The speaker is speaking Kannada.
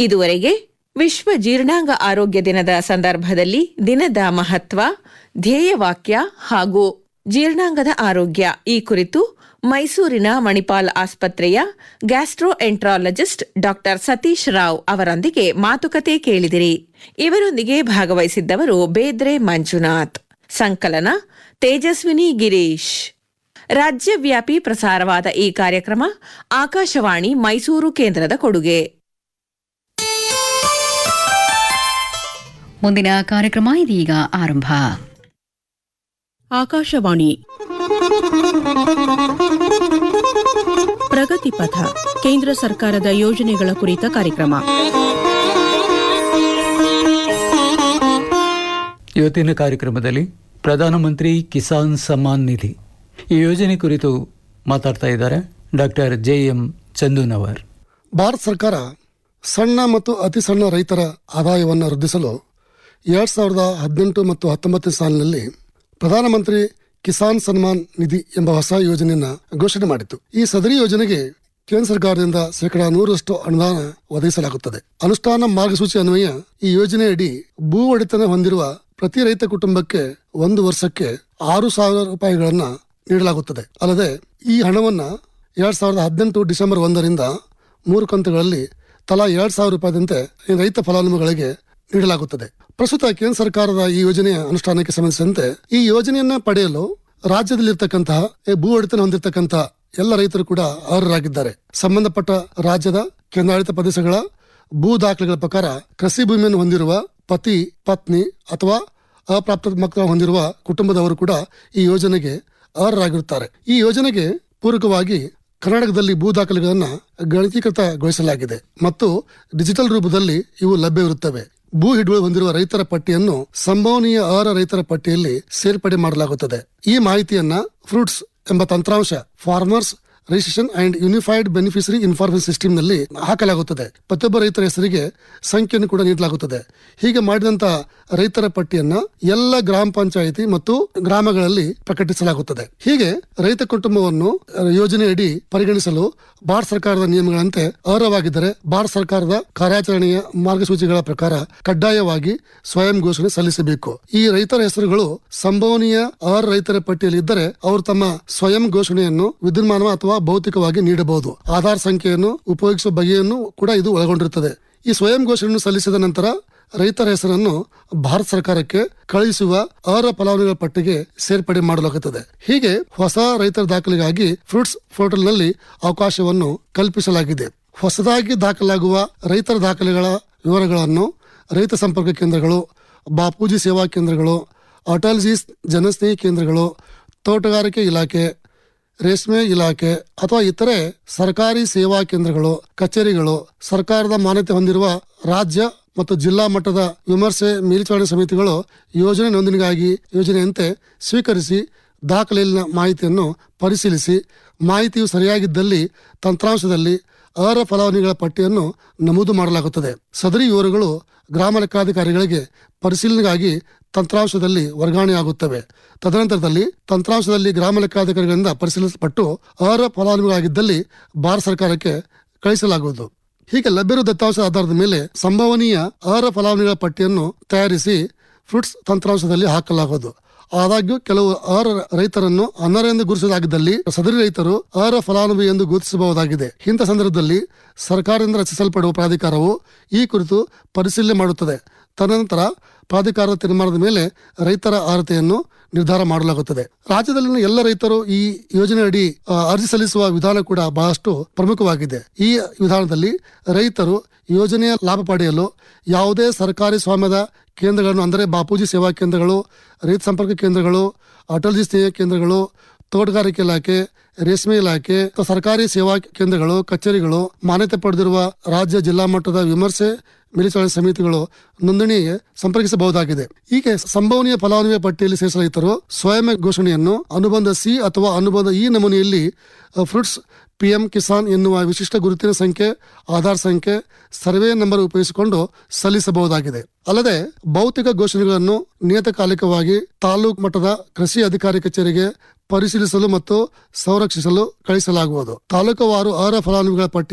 ಇದುವರೆಗೆ ವಿಶ್ವ ಜೀರ್ಣಾಂಗ ಆರೋಗ್ಯ ದಿನದ ಸಂದರ್ಭದಲ್ಲಿ ದಿನದ ಮಹತ್ವ ಧ್ಯೇಯವಾಕ್ಯ ಹಾಗೂ ಜೀರ್ಣಾಂಗದ ಆರೋಗ್ಯ ಈ ಕುರಿತು ಮೈಸೂರಿನ ಮಣಿಪಾಲ್ ಆಸ್ಪತ್ರೆಯ gastroenterologist doctor Satish Rao ಅವರೊಂದಿಗೆ ಮಾತುಕತೆ ಕೇಳಿದಿರಿ ಇವರೊಂದಿಗೆ ಭಾಗವಹಿಸಿದ್ದವರು ಬೇದ್ರೆ ಮಂಜುನಾಥ್ ಸಂಕಲನ ತೇಜಸ್ವಿನಿ ಗಿರೀಶ್ ರಾಜ್ಯವ್ಯಾಪಿ ಪ್ರಸಾರವಾದ ಈ ಕಾರ್ಯಕ್ರಮ ಆಕಾಶವಾಣಿ ಮೈಸೂರು ಕೇಂದ್ರದ ಕೊಡುಗೆ ಮುಂದಿನ ಕಾರ್ಯಕ್ರಮ ಇದೀಗ ಆರಂಭ ಆಕಾಶವಾಣಿ ಪ್ರಗತಿ ಪಥ ಕೇಂದ್ರ ಸರ್ಕಾರದ ಯೋಜನೆಗಳ ಕುರಿತ ಕಾರ್ಯಕ್ರಮ ಇವತ್ತಿನ ಕಾರ್ಯಕ್ರಮದಲ್ಲಿ ಪ್ರಧಾನಮಂತ್ರಿ ಕಿಸಾನ್ ಸಮ್ಮಾನ್ ನಿಧಿ ಈ ಯೋಜನೆ ಕುರಿತು ಮಾತಾಡ್ತಾ ಇದ್ದಾರೆ doctor J M Chandunavar Bharata ಸರ್ಕಾರ ಸಣ್ಣ ಮತ್ತು ಅತಿ ಸಣ್ಣ ರೈತರ ಆದಾಯವನ್ನು ವೃದ್ಧಿಸಲು ಎರಡ್ ಸಾವಿರದ ಹದಿನೆಂಟು ಮತ್ತು ಹತ್ತೊಂಬತ್ತನೇ ಸಾಲಿನಲ್ಲಿ ಪ್ರಧಾನಮಂತ್ರಿ ಕಿಸಾನ್ ಸನ್ಮಾನ್ ನಿಧಿ ಎಂಬ ಹೊಸ ಯೋಜನೆಯನ್ನ ಘೋಷಣೆ ಮಾಡಿತ್ತು ಈ ಸದರಿ ಯೋಜನೆಗೆ ಕೇಂದ್ರ ಸರ್ಕಾರದಿಂದ ಶೇಕಡಾ ನೂರರಷ್ಟು ಅನುದಾನ ಒದಗಿಸಲಾಗುತ್ತದೆ ಅನುಷ್ಠಾನ ಮಾರ್ಗಸೂಚಿ ಅನ್ವಯ ಈ ಯೋಜನೆಯಡಿ ಭೂ ಒಡೆತನ ಹೊಂದಿರುವ ಪ್ರತಿ ರೈತ ಕುಟುಂಬಕ್ಕೆ ಒಂದು ವರ್ಷಕ್ಕೆ ಆರು ಸಾವಿರ ರೂಪಾಯಿಗಳನ್ನ ನೀಡಲಾಗುತ್ತದೆ ಅಲ್ಲದೆ ಈ ಹಣವನ್ನ ಎರಡ್ ಸಾವಿರದ ಹದಿನೆಂಟು ಡಿಸೆಂಬರ್ ಒಂದರಿಂದ ಮೂರು ಕಂತುಗಳಲ್ಲಿ ತಲಾ ಎರಡ್ ಸಾವಿರ ರೂಪಾಯಿದಂತೆ ಈ ರೈತ ಫಲಾನುಭವಿಗಳಿಗೆ ನೀಡಲಾಗುತ್ತದೆ ಪ್ರಸ್ತುತ ಕೇಂದ್ರ ಸರ್ಕಾರದ ಈ ಯೋಜನೆಯ ಅನುಷ್ಠಾನಕ್ಕೆ ಸಂಬಂಧಿಸಿದಂತೆ ಈ ಯೋಜನೆಯನ್ನ ಪಡೆಯಲು ರಾಜ್ಯದಲ್ಲಿರ್ತಕ್ಕಂತಹ ಈ ಭೂ ಒಡೆತನ ಹೊಂದಿರತಕ್ಕಂತಹ ಎಲ್ಲ ರೈತರು ಕೂಡ ಅರ್ಹರಾಗಿದ್ದಾರೆ ಸಂಬಂಧಪಟ್ಟ ರಾಜ್ಯದ ಕೇಂದ್ರಾಡಳಿತ ಪ್ರದೇಶಗಳ ಭೂ ದಾಖಲೆಗಳ ಪ್ರಕಾರ ಕೃಷಿ ಭೂಮಿಯನ್ನು ಹೊಂದಿರುವ ಪತಿ ಪತ್ನಿ ಅಥವಾ ಅಪ್ರಾಪ್ತ ಮಕ್ಕಳ ಹೊಂದಿರುವ ಕುಟುಂಬದವರು ಕೂಡ ಈ ಯೋಜನೆಗೆ ಅರ್ಹರಾಗಿರುತ್ತಾರೆ ಈ ಯೋಜನೆಗೆ ಪೂರಕವಾಗಿ ಕರ್ನಾಟಕದಲ್ಲಿ ಭೂ ದಾಖಲೆಗಳನ್ನ ಗಣಕೀಕೃತಗೊಳಿಸಲಾಗಿದೆ ಮತ್ತು ಡಿಜಿಟಲ್ ರೂಪದಲ್ಲಿ ಇವು ಲಭ್ಯವಿರುತ್ತವೆ ಭೂ ಹಿಡುವಳಿ ಹೊಂದಿರುವ ರೈತರ ಪಟ್ಟಿಯನ್ನು ಸಂಭವನೀಯ ಅರ್ಹ ರೈತರ ಪಟ್ಟಿಯಲ್ಲಿ ಸೇರ್ಪಡೆ ಮಾಡಲಾಗುತ್ತದೆ ಈ ಮಾಹಿತಿಯನ್ನ ಫ್ರೂಟ್ಸ್ ಎಂಬ ತಂತ್ರಾಂಶ farmers registration and unified beneficiary information system ನಲ್ಲಿ ಹಾಕಲಾಗುತ್ತದೆ ಪ್ರತಿಯೊಬ್ಬ ರೈತರ ಹೆಸರಿಗೆ ಸಂಖ್ಯೆಯನ್ನು ಕೂಡ ನೀಡಲಾಗುತ್ತದೆ ಹೀಗೆ ಮಾಡಿದಂತ ರೈತರ ಪಟ್ಟಿಯನ್ನ ಎಲ್ಲ ಗ್ರಾಮ ಪಂಚಾಯಿತಿ ಮತ್ತು ಗ್ರಾಮಗಳಲ್ಲಿ ಪ್ರಕಟಿಸಲಾಗುತ್ತದೆ ಹೀಗೆ ರೈತ ಕುಟುಂಬವನ್ನು ಯೋಜನೆಯಡಿ ಪರಿಗಣಿಸಲು ಭಾರತ ಸರ್ಕಾರದ ನಿಯಮಗಳಂತೆ ಅರ್ಹವಾಗಿದ್ದರೆ ಭಾರತ ಸರ್ಕಾರದ ಕಾರ್ಯಾಚರಣೆಯ ಮಾರ್ಗಸೂಚಿಗಳ ಪ್ರಕಾರ ಕಡ್ಡಾಯವಾಗಿ ಸ್ವಯಂ ಘೋಷಣೆ ಸಲ್ಲಿಸಬೇಕು ಈ ರೈತರ ಹೆಸರುಗಳು ಸಂಭವನೀಯ ಅರ್ಹ ರೈತರ ಪಟ್ಟಿಯಲ್ಲಿ ಇದ್ದರೆ ಅವರು ತಮ್ಮ ಸ್ವಯಂ ಘೋಷಣೆಯನ್ನು ವಿದ್ಯುನ್ಮಾನ ಅಥವಾ ಭೌತಿಕವಾಗಿ ನೀಡಬಹುದು ಆಧಾರ್ ಸಂಖ್ಯೆಯನ್ನು ಉಪಯೋಗಿಸುವ ಬಗೆಯನ್ನು ಕೂಡ ಇದು ಒಳಗೊಂಡಿರುತ್ತದೆ ಈ ಸ್ವಯಂ ಘೋಷಣೆಯನ್ನು ಸಲ್ಲಿಸಿದ ನಂತರ ರೈತರ ಹೆಸರನ್ನು ಭಾರತ ಸರ್ಕಾರಕ್ಕೆ ಕಳುಹಿಸುವ ಅರ್ಹ ಫಲಾನುಭವಿಗಳ ಪಟ್ಟಿಗೆ ಸೇರ್ಪಡೆ ಮಾಡಲಾಗುತ್ತದೆ ಹೀಗೆ ಹೊಸ ರೈತರ ದಾಖಲೆಗಾಗಿ ಫ್ರೂಟ್ಸ್ ಪೋರ್ಟಲ್ನಲ್ಲಿ ಅವಕಾಶವನ್ನು ಕಲ್ಪಿಸಲಾಗಿದೆ ಹೊಸದಾಗಿ ದಾಖಲಾಗುವ ರೈತರ ದಾಖಲೆಗಳ ವಿವರಗಳನ್ನು ರೈತ ಸಂಪರ್ಕ ಕೇಂದ್ರಗಳು ಬಾಪೂಜಿ ಸೇವಾ ಕೇಂದ್ರಗಳು ಅಟಲ್ಜಿ ಜನಸ್ನೇಹಿ ಕೇಂದ್ರಗಳು ತೋಟಗಾರಿಕೆ ಇಲಾಖೆ ರೇಷ್ಮೆ ಇಲಾಖೆ ಅಥವಾ ಇತರೆ ಸರ್ಕಾರಿ ಸೇವಾ ಕೇಂದ್ರಗಳು ಕಚೇರಿಗಳು ಸರ್ಕಾರದ ಮಾನ್ಯತೆ ಹೊಂದಿರುವ ರಾಜ್ಯ ಮತ್ತು ಜಿಲ್ಲಾ ಮಟ್ಟದ ವಿಮರ್ಶೆ ಮೇಲ್ವಿಚಾರಣೆ ಸಮಿತಿಗಳು ಯೋಜನೆ ನೋಂದಣಿಗಾಗಿ ಯೋಜನೆಯಂತೆ ಸ್ವೀಕರಿಸಿ ದಾಖಲೆಯಲ್ಲಿನ ಮಾಹಿತಿಯನ್ನು ಪರಿಶೀಲಿಸಿ ಮಾಹಿತಿಯು ಸರಿಯಾಗಿದ್ದಲ್ಲಿ ತಂತ್ರಾಂಶದಲ್ಲಿ ಅರ್ಹ ಫಲಾನುಭವಿಗಳ ಪಟ್ಟಿಯನ್ನು ನಮೂದು ಮಾಡಲಾಗುತ್ತದೆ ಸದರಿ ವಿವರಗಳು ಗ್ರಾಮ ಲೆಕ್ಕಾಧಿಕಾರಿಗಳಿಗೆ ಪರಿಶೀಲನೆಗಾಗಿ ತಂತ್ರಾಂಶದಲ್ಲಿ ವರ್ಗಾವಣೆಯಾಗುತ್ತವೆ ತದನಂತರದಲ್ಲಿ ತಂತ್ರಾಂಶದಲ್ಲಿ ಗ್ರಾಮ ಲೆಕ್ಕಾಧಿಕಾರಿಗಳಿಂದ ಪರಿಶೀಲಿಸಲ್ಪಟ್ಟು ಅರ್ಹ ಫಲಾನುಭವಿಗಳಾಗಿದ್ದಲ್ಲಿ ಭಾರತ ಸರ್ಕಾರಕ್ಕೆ ಕಳಿಸಲಾಗುವುದು ಹೀಗೆ ಲಭ್ಯವಿರುವ ದತ್ತಾಂಶದ ಆಧಾರದ ಮೇಲೆ ಸಂಭವನೀಯ ಅರ್ಹ ಫಲಾನುಭವಿಗಳ ಪಟ್ಟಿಯನ್ನು ತಯಾರಿಸಿ ಫ್ರೂಟ್ಸ್ ತಂತ್ರಾಂಶದಲ್ಲಿ ಹಾಕಲಾಗುವುದು ಆದಾಗ್ಯೂ ಕೆಲವು ಅರ್ಹ ರೈತರನ್ನು ಅನರ್ಹರೆಂದು ಗುರುತಿಸಲಾಗಿದ್ದಲ್ಲಿ ಸದರಿ ರೈತರು ಅರ್ಹ ಫಲಾನುಭವಿ ಎಂದು ಗುರುತಿಸಬಹುದಾಗಿದೆ ಇಂಥ ಸಂದರ್ಭದಲ್ಲಿ ಸರ್ಕಾರದಿಂದ ರಚಿಸಲ್ಪಡುವ ಪ್ರಾಧಿಕಾರವು ಈ ಕುರಿತು ಪರಿಶೀಲನೆ ಮಾಡುತ್ತದೆ ತದನಂತರ ಪ್ರಾಧಿಕಾರದ ತೀರ್ಮಾನದ ಮೇಲೆ ರೈತರ ಅರ್ಹತೆಯನ್ನು ನಿರ್ಧಾರ ಮಾಡಲಾಗುತ್ತದೆ ರಾಜ್ಯದಲ್ಲಿನ ಎಲ್ಲ ರೈತರು ಈ ಯೋಜನೆಯಡಿ ಆ, ಅರ್ಜಿ ಸಲ್ಲಿಸುವ ವಿಧಾನ ಕೂಡ ಬಹಳಷ್ಟು ಪ್ರಮುಖವಾಗಿದೆ ಈ ವಿಧಾನದಲ್ಲಿ ರೈತರು ಯೋಜನೆಯ ಲಾಭ ಪಡೆಯಲು ಯಾವುದೇ ಸರ್ಕಾರಿ ಸ್ವಾಮ್ಯದ ಕೇಂದ್ರಗಳನ್ನು ಅಂದರೆ ಬಾಪೂಜಿ ಸೇವಾ ಕೇಂದ್ರಗಳು ರೈತ ಸಂಪರ್ಕ ಕೇಂದ್ರಗಳು ಅಟಲ್ಜಿ ಸ್ನೇಹ ಕೇಂದ್ರಗಳು ತೋಟಗಾರಿಕೆ ಇಲಾಖೆ ರೇಷ್ಮೆ ಇಲಾಖೆ ಅಥವಾ ಸರ್ಕಾರಿ ಸೇವಾ ಕೇಂದ್ರಗಳು ಕಚೇರಿಗಳು ಮಾನ್ಯತೆ ಪಡೆದಿರುವ ರಾಜ್ಯ ಜಿಲ್ಲಾ ಮಟ್ಟದ ವಿಮರ್ಶೆ ಮೇಲ್ವಿಚಾರಣೆ ಸಮಿತಿಗಳು ನೋಂದಣಿಗೆ ಸಂಪರ್ಕಿಸಬಹುದಾಗಿದೆ ಹೀಗೆ ಸಂಭವನೀಯ ಫಲಾನುಭವಿ ಪಟ್ಟಿಯಲ್ಲಿ ಸೇರಿಸಿದ ರೈತರು ಸ್ವಯಂ ಘೋಷಣೆಯನ್ನು ಅನುಬಂಧ ಸಿ ಅಥವಾ ಅನುಬಂಧ ಈ ನಮೂನೆಯಲ್ಲಿ ಅ, ಫ್ರೂಟ್ಸ್ ಪಿಎಂ ಕಿಸಾನ್ ಎನ್ನುವ ವಿಶಿಷ್ಟ ಗುರುತಿನ ಸಂಖ್ಯೆ ಆಧಾರ್ ಸಂಖ್ಯೆ ಸರ್ವೆ ನಂಬರ್ ಉಪಯೋಗಿಸಿಕೊಂಡು ಸಲ್ಲಿಸಬಹುದಾಗಿದೆ ಅಲ್ಲದೆ ಭೌತಿಕ ಘೋಷಣೆಗಳನ್ನು ನಿಯತಕಾಲಿಕವಾಗಿ ತಾಲೂಕು ಮಟ್ಟದ ಕೃಷಿ ಅಧಿಕಾರಿ ಕಚೇರಿಗೆ ಪರಿಶೀಲಿಸಲು ಮತ್ತು ಸಂರಕ್ಷಿಸಲು ಕಳಿಸಲಾಗುವುದು ತಾಲೂಕುವಾರು ಅರ್ಹ ಫಲಾನುಭವಿಗಳ ಪಟ್ಟಿ